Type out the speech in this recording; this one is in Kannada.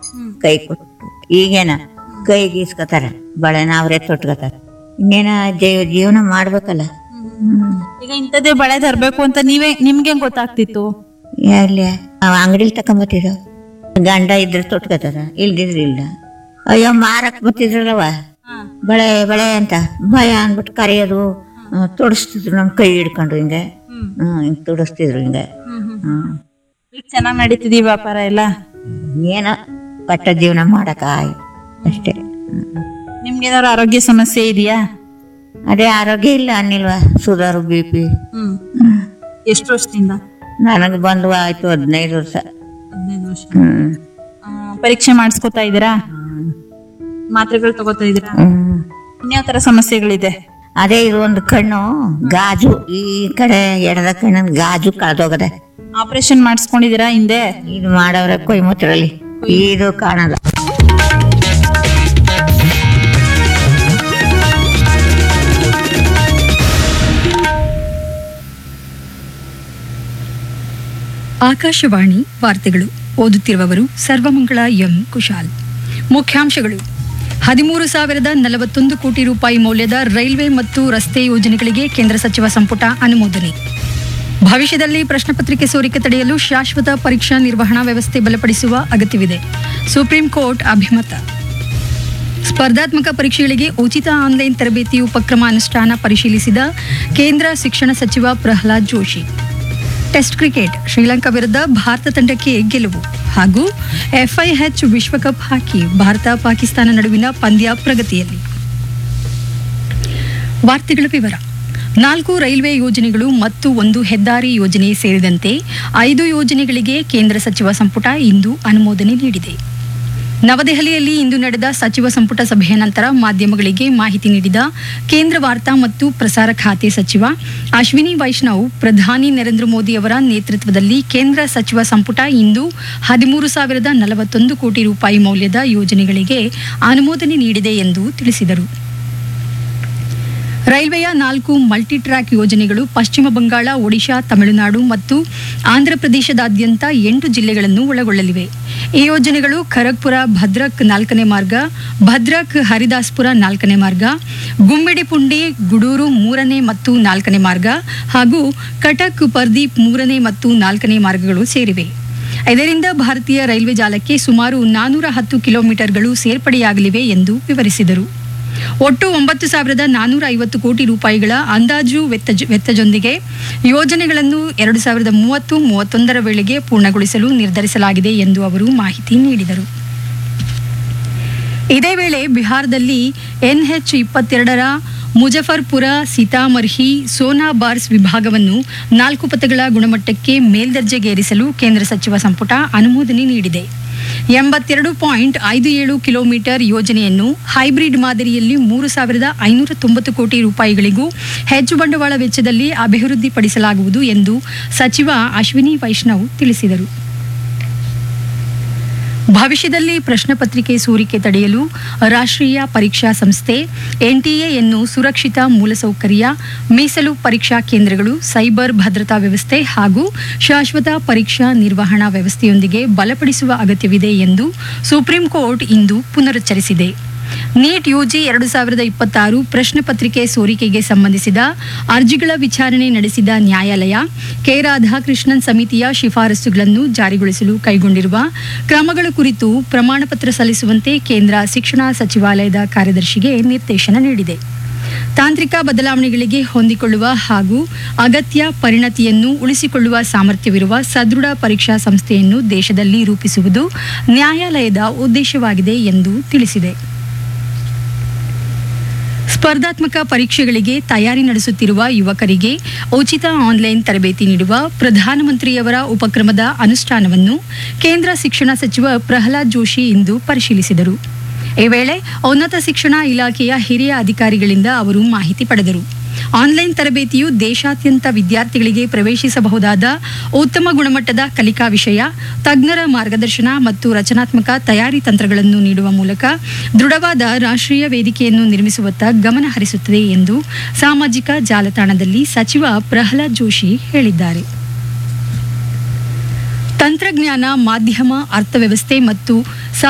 ಕೈ ಕೊಟ್ಟು ಈಗೇನ ಕೈ ಗೀಸ್ಕೊತಾರ ಬಳೆನ ಅವರೇ ತೊಟ್ಕೋತಾರ ಇನ್ನೇನ ಜೀವ- ಜೀವನ ಮಾಡ್ಬೇಕಲ್ಲ ಹ್ಮ್ ಈಗ ಇಂಥದ್ದೇ ಬಳೆ ತರಬೇಕು ಅಂತ ನೀವೇ ನಿಮ್ಗೆ ಹೆಂಗ್ ಗೊತ್ತಾಗ್ತಿತ್ತು ಎಲ್ಲಿ ಅವ ಅಂಗಡಿಲಿ ತಕೊಂಬತ್ತಿದ್ರು ಗಂಡ ಇದ್ರೆ ತೊಟ್ಕೋತಾರ ಇಲ್ದಿದ್ರೆ ಇಲ್ಲ ಅಯ್ಯೋ ಮಾರಕ್ ಬತ್ತಿದ್ರಲ್ಲವ ಬಳೆ ಬಳೆ ಅಂತ ಭಯ ಅಂದ್ಬಿಟ್ಟು ಕರೆಯೋದು ಆ, ತೊಡಸ್ತಿದ್ರು ನಮ್ ಕೈ ಹಿಡ್ಕೊಂಡು ಹಿಂಗೆ ಹ್ಮ್ ಹಿಂಗ್ ತೊಡಸ್ತಿದ್ರು ಹಿಂಗೆ ಹ್ಮ್ ಈಗ ಚೆನ್ನಾಗ್ ನಡೀತಿದೀವಿ ವ್ಯಾಪಾರ ಎಲ್ಲ ಏನೋ ಪಟ್ಟ ಜೀವನ ಮಾಡಕ ಅಷ್ಟೇ ಹ್ಮ್. ನಿಮ್ಗೆ ಏನಾದ್ರು ಆರೋಗ್ಯ ಸಮಸ್ಯೆ ಇದೆಯಾ ಅದೇ ಆರೋಗ್ಯ ಇಲ್ಲ ಅನ್ನಿಲ್ವಾ ಸುಧಾರು ಬಿ ಪಿ ಹ್ಮ್ ಎಷ್ಟು ವರ್ಷದಿಂದ ನನಗೆ ಬಂದು ಆಯ್ತು ಹದಿನೈದು ವರ್ಷ ಹದಿನೈದು ವರ್ಷ ಹ್ಮ್ ಆ, ಪರೀಕ್ಷೆ ಮಾಡಿಸ್ಕೊತಾ ಇದ್ದೀರಾ ಮಾತ್ರೆಗಳು ತಗೋತಾ ಇದ್ದೀರಾ ಹ್ಮ್ ಇನ್ಯಾವ ತರ ಸಮಸ್ಯೆಗಳಿದೆ ಅದೇ ಇದು ಒಂದು ಕಣ್ಣು ಗಾಜು ಈ ಕಡೆ ಎಡದ ಕಣ್ಣಿನ ಗಾಜು ಕಳೆದೋಗದೆ ಆಪರೇಷನ್ ಮಾಡಿಸ್ಕೊಂಡಿದ್ದೀರಾ ಹಿಂದೆ ಇದು ಮಾಡವ್ರೆ ಕೊಯ್ಮೂತ್ರಲ್ಲಿ ಇದು ಕಾಣಲ್ಲ ಆಕಾಶವಾಣಿ ವಾರ್ತೆಗಳು ಓದುತ್ತಿರುವವರು ಸರ್ವಮಂಗಳ ಎಂ ಕುಶಾಲ್ ಮುಖ್ಯಾಂಶಗಳು ಹದಿಮೂರು ಸಾವಿರದ ನಲವತ್ತೊಂದು ಕೋಟಿ ರೂಪಾಯಿ ಮೌಲ್ಯದ ರೈಲ್ವೆ ಮತ್ತು ರಸ್ತೆ ಯೋಜನೆಗಳಿಗೆ ಕೇಂದ್ರ ಸಚಿವ ಸಂಪುಟ ಅನುಮೋದನೆ ಭವಿಷ್ಯದಲ್ಲಿ ಪ್ರಶ್ನೆ ಪತ್ರಿಕೆ ಸೋರಿಕೆ ತಡೆಯಲು ಶಾಶ್ವತ ಪರೀಕ್ಷಾ ನಿರ್ವಹಣಾ ವ್ಯವಸ್ಥೆ ಬಲಪಡಿಸುವ ಅಗತ್ಯವಿದೆ ಸುಪ್ರೀಂ ಕೋರ್ಟ್ ಅಭಿಮತ ಸ್ಪರ್ಧಾತ್ಮಕ ಪರೀಕ್ಷೆಗಳಿಗೆ ಉಚಿತ ಆನ್ಲೈನ್ ತರಬೇತಿ ಉಪಕ್ರಮ ಅನುಷ್ಠಾನ ಪರಿಶೀಲಿಸಿದ ಕೇಂದ್ರ ಶಿಕ್ಷಣ ಸಚಿವ ಪ್ರಹ್ಲಾದ್ ಜೋಶಿ ಟೆಸ್ಟ್ ಕ್ರಿಕೆಟ್ ಶ್ರೀಲಂಕಾ ವಿರುದ್ಧ ಭಾರತ ತಂಡಕ್ಕೆ ಗೆಲುವು ಹಾಗೂ ಎಫ್ಐಎಚ್ ವಿಶ್ವಕಪ್ ಹಾಕಿ ಭಾರತ ಪಾಕಿಸ್ತಾನ ನಡುವಿನ ಪಂದ್ಯ ಪ್ರಗತಿಯಲ್ಲಿ ವಾರ್ತೆಗಳ ವಿವರ ನಾಲ್ಕು ರೈಲ್ವೆ ಯೋಜನೆಗಳು ಮತ್ತು ಒಂದು ಹೆದ್ದಾರಿ ಯೋಜನೆ ಸೇರಿದಂತೆ ಐದು ಯೋಜನೆಗಳಿಗೆ ಕೇಂದ್ರ ಸಚಿವ ಸಂಪುಟ ಇಂದು ಅನುಮೋದನೆ ನೀಡಿದೆ ನವದೆಹಲಿಯಲ್ಲಿ ಇಂದು ನಡೆದ ಸಚಿವ ಸಂಪುಟ ಸಭೆಯ ನಂತರ ಮಾಧ್ಯಮಗಳಿಗೆ ಮಾಹಿತಿ ನೀಡಿದ ಕೇಂದ್ರ ವಾರ್ತಾ ಮತ್ತು ಪ್ರಸಾರ ಖಾತೆ ಸಚಿವ ಅಶ್ವಿನಿ ವೈಷ್ಣವ್ ಪ್ರಧಾನಿ ನರೇಂದ್ರ ಮೋದಿ ಅವರ ನೇತೃತ್ವದಲ್ಲಿ ಕೇಂದ್ರ ಸಚಿವ ಸಂಪುಟ ಇಂದು ಹದಿಮೂರು ಸಾವಿರದ ನಲವತ್ತೊಂದು ಕೋಟಿ ರೂಪಾಯಿ ಮೌಲ್ಯದ ಯೋಜನೆಗಳಿಗೆ ಅನುಮೋದನೆ ನೀಡಿದೆ ಎಂದು ತಿಳಿಸಿದರು ರೈಲ್ವೆಯ ನಾಲ್ಕು ಮಲ್ಟಿ ಟ್ರ್ಯಾಕ್ ಯೋಜನೆಗಳು ಪಶ್ಚಿಮ ಬಂಗಾಳ ಒಡಿಶಾ ತಮಿಳುನಾಡು ಮತ್ತು ಆಂಧ್ರಪ್ರದೇಶದಾದ್ಯಂತ ಎಂಟು ಜಿಲ್ಲೆಗಳನ್ನು ಒಳಗೊಳ್ಳಲಿವೆ ಈ ಯೋಜನೆಗಳು ಖರಗ್ಪುರ ಭದ್ರಕ್ ನಾಲ್ಕನೇ ಮಾರ್ಗ ಭದ್ರಕ್ ಹರಿದಾಸ್ಪುರ ನಾಲ್ಕನೇ ಮಾರ್ಗ ಗುಮ್ಮಿಡಿಪುಂಡಿ ಗುಡೂರು ಮೂರನೇ ಮತ್ತು ನಾಲ್ಕನೇ ಮಾರ್ಗ ಹಾಗೂ ಕಟಕ್ ಪರ್ದೀಪ್ ಮೂರನೇ ಮತ್ತು ನಾಲ್ಕನೇ ಮಾರ್ಗಗಳು ಸೇರಿವೆ ಇದರಿಂದ ಭಾರತೀಯ ರೈಲ್ವೆ ಜಾಲಕ್ಕೆ ಸುಮಾರು ನಾನೂರ ಹತ್ತು ಕಿಲೋಮೀಟರ್ಗಳು ಸೇರ್ಪಡೆಯಾಗಲಿವೆ ಎಂದು ವಿವರಿಸಿದರು ಒಟ್ಟು ಒಂಬತ್ತು ಸಾವಿರದ ನಾನೂರ ಐವತ್ತು ಕೋಟಿ ರೂಪಾಯಿಗಳ ಅಂದಾಜು ವೆಚ್ಚ ವೆಚ್ಚದೊಂದಿಗೆ ಯೋಜನೆಗಳನ್ನು ಎರಡು ಸಾವಿರದ ಮೂವತ್ತು ಮೂವತ್ತೊಂದರ ವೇಳೆಗೆ ಪೂರ್ಣಗೊಳಿಸಲು ನಿರ್ಧರಿಸಲಾಗಿದೆ ಎಂದು ಅವರು ಮಾಹಿತಿ ನೀಡಿದರು ಇದೇ ವೇಳೆ ಬಿಹಾರದಲ್ಲಿ ಎನ್ಎಚ್ ಇಪ್ಪತ್ತೆರಡರ ಮುಜಫರ್ಪುರ ಸೀತಾಮರ್ಹಿ ಸೋನಾ ಬಾರ್ಸ್ ವಿಭಾಗವನ್ನು ನಾಲ್ಕು ಪಥಗಳ ಗುಣಮಟ್ಟಕ್ಕೆ ಮೇಲ್ದರ್ಜೆಗೇರಿಸಲು ಕೇಂದ್ರ ಸಚಿವ ಸಂಪುಟ ಅನುಮೋದನೆ ನೀಡಿದೆ ಎಂಬತ್ತೆರಡು ಪಾಯಿಂಟ್ ಐದು ಏಳು ಕಿಲೋಮೀಟರ್ ಯೋಜನೆಯನ್ನು ಹೈಬ್ರಿಡ್ ಮಾದರಿಯಲ್ಲಿ ಮೂರು ಸಾವಿರದ ಐನೂರ ತೊಂಬತ್ತು ಕೋಟಿ ರೂಪಾಯಿಗಳಿಗೂ ಹೆಚ್ಚು ಬಂಡವಾಳ ವೆಚ್ಚದಲ್ಲಿ ಅಭಿವೃದ್ಧಿಪಡಿಸಲಾಗುವುದು ಎಂದು ಸಚಿವ ಅಶ್ವಿನಿ ವೈಷ್ಣವ್ ತಿಳಿಸಿದರು ಭವಿಷ್ಯದಲ್ಲಿ ಪ್ರಶ್ನೆ ಪತ್ರಿಕೆ ಸೋರಿಕೆ ತಡೆಯಲು ರಾಷ್ಟ್ರೀಯ ಪರೀಕ್ಷಾ ಸಂಸ್ಥೆ ಎನ್ಟಿಎಯನ್ನು ಸುರಕ್ಷಿತ ಮೂಲಸೌಕರ್ಯ ಮೀಸಲು ಪರೀಕ್ಷಾ ಕೇಂದ್ರಗಳು ಸೈಬರ್ ಭದ್ರತಾ ವ್ಯವಸ್ಥೆ ಹಾಗೂ ಶಾಶ್ವತ ಪರೀಕ್ಷಾ ನಿರ್ವಹಣಾ ವ್ಯವಸ್ಥೆಯೊಂದಿಗೆ ಬಲಪಡಿಸುವ ಅಗತ್ಯವಿದೆ ಎಂದು ಸುಪ್ರೀಂ ಕೋರ್ಟ್ ಇಂದು ಪುನರುಚ್ಚರಿಸಿದೆ ನೀಟ್ ಯುಜಿ ಎರಡು ಸಾವಿರದ ಇಪ್ಪತ್ತಾರು ಪ್ರಶ್ನೆ ಪತ್ರಿಕೆ ಸೋರಿಕೆಗೆ ಸಂಬಂಧಿಸಿದ ಅರ್ಜಿಗಳ ವಿಚಾರಣೆ ನಡೆಸಿದ ನ್ಯಾಯಾಲಯ ಕೆ ರಾಧಾಕೃಷ್ಣನ್ ಸಮಿತಿಯ ಶಿಫಾರಸುಗಳನ್ನು ಜಾರಿಗೊಳಿಸಲು ಕೈಗೊಂಡಿರುವ ಕ್ರಮಗಳ ಕುರಿತು ಪ್ರಮಾಣಪತ್ರ ಸಲ್ಲಿಸುವಂತೆ ಕೇಂದ್ರ ಶಿಕ್ಷಣ ಸಚಿವಾಲಯದ ಕಾರ್ಯದರ್ಶಿಗೆ ನಿರ್ದೇಶನ ನೀಡಿದೆ ತಾಂತ್ರಿಕ ಬದಲಾವಣೆಗಳಿಗೆ ಹೊಂದಿಕೊಳ್ಳುವ ಹಾಗೂ ಅಗತ್ಯ ಪರಿಣತಿಯನ್ನು ಉಳಿಸಿಕೊಳ್ಳುವ ಸಾಮರ್ಥ್ಯವಿರುವ ಸದೃಢ ಪರೀಕ್ಷಾ ಸಂಸ್ಥೆಯನ್ನು ದೇಶದಲ್ಲಿ ರೂಪಿಸುವುದು ನ್ಯಾಯಾಲಯದ ಉದ್ದೇಶವಾಗಿದೆ ಎಂದು ತಿಳಿಸಿದೆ ಸ್ಪರ್ಧಾತ್ಮಕ ಪರೀಕ್ಷೆಗಳಿಗೆ ತಯಾರಿ ನಡೆಸುತ್ತಿರುವ ಯುವಕರಿಗೆ ಉಚಿತ ಆನ್ಲೈನ್ ತರಬೇತಿ ನೀಡುವ ಪ್ರಧಾನಮಂತ್ರಿಯವರ ಉಪಕ್ರಮದ ಅನುಷ್ಠಾನವನ್ನು ಕೇಂದ್ರ ಶಿಕ್ಷಣ ಸಚಿವ ಪ್ರಹ್ಲಾದ್ ಜೋಶಿ ಇಂದು ಪರಿಶೀಲಿಸಿದರು ಈ ವೇಳೆ ಉನ್ನತ ಶಿಕ್ಷಣ ಇಲಾಖೆಯ ಹಿರಿಯ ಅಧಿಕಾರಿಗಳಿಂದ ಅವರು ಮಾಹಿತಿ ಪಡೆದರು ಆನ್ಲೈನ್ ತರಬೇತಿಯು ದೇಶಾದ್ಯಂತ ವಿದ್ಯಾರ್ಥಿಗಳಿಗೆ ಪ್ರವೇಶಿಸಬಹುದಾದ ಉತ್ತಮ ಗುಣಮಟ್ಟದ ಕಲಿಕಾ ವಿಷಯ ತಜ್ಞರ ಮಾರ್ಗದರ್ಶನ ಮತ್ತು ರಚನಾತ್ಮಕ ತಯಾರಿ ತಂತ್ರಗಳನ್ನು ನೀಡುವ ಮೂಲಕ ದೃಢವಾದ ರಾಷ್ಟ್ರೀಯ ವೇದಿಕೆಯನ್ನು ನಿರ್ಮಿಸುವತ್ತ ಗಮನ ಹರಿಸುತ್ತದೆ ಎಂದು ಸಾಮಾಜಿಕ ಜಾಲತಾಣದಲ್ಲಿ ಸಚಿವ ಪ್ರಹ್ಲಾದ್ ಜೋಶಿ ಹೇಳಿದ್ದಾರೆ ತಂತ್ರಜ್ಞಾನ ಮಾಧ್ಯಮ ಅರ್ಥವ್ಯವಸ್ಥೆ ಮತ್ತು